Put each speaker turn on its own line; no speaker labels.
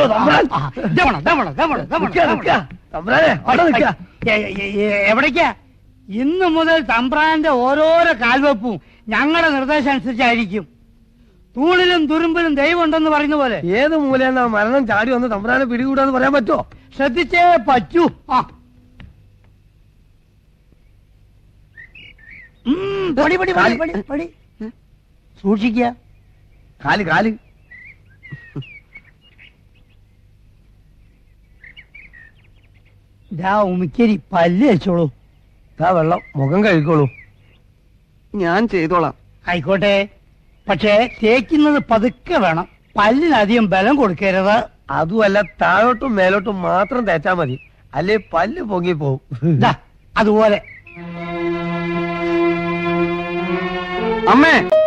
അയ്യോ, തമ്പ്രാൻ.
ആ, ദേ വേണം, ദേ വേണം, ദേ വേണം, ദേ വേണം,
നിക്കാ,
ദേ
നിക്കാ.
വേണം.
തമ്പ്രാനെ, അവിടെ നിക്കാ.
എ- എ- എ- എവിടേക്കാ ഇന്ന് മുതൽ തമ്പ്രാന്റെ ഓരോരോ കാൽവെപ്പും ഞങ്ങളുടെ നിർദ്ദേശം അനുസരിച്ചായിരിക്കും തൂണിലും തുരുമ്പിലും ദൈവം ഉണ്ടെന്ന് പറയുന്ന പോലെ
ഏത് മൂലയെന്നാ മരണം ചാടി വന്ന് തമ്പ്രാനെ പിടികൂടാന്ന് പറയാൻ പറ്റുമോ
ശ്രദ്ധിച്ചേ പറ്റൂ ആ ഉം, പടി പടി പടി പടി പടി സൂക്ഷിക്കുക
കാല് കാല്
ഇതാ ഉമിക്കരി പല്ല് വെച്ചോളൂ
ഇതാ വെള്ളം മുഖം കഴിക്കോളൂ
ഞാൻ ചെയ്തോളാം
ആയിക്കോട്ടെ പക്ഷേ തേക്കുന്നത് പതുക്കെ വേണം പല്ലിനധികം ബലം കൊടുക്കരുത്
അതുമല്ല താഴോട്ടും മേലോട്ടും മാത്രം തേച്ചാ മതി അല്ലേ പല്ല് പൊങ്ങി പോവും
ദാ, അതുപോലെ
അമ്മേ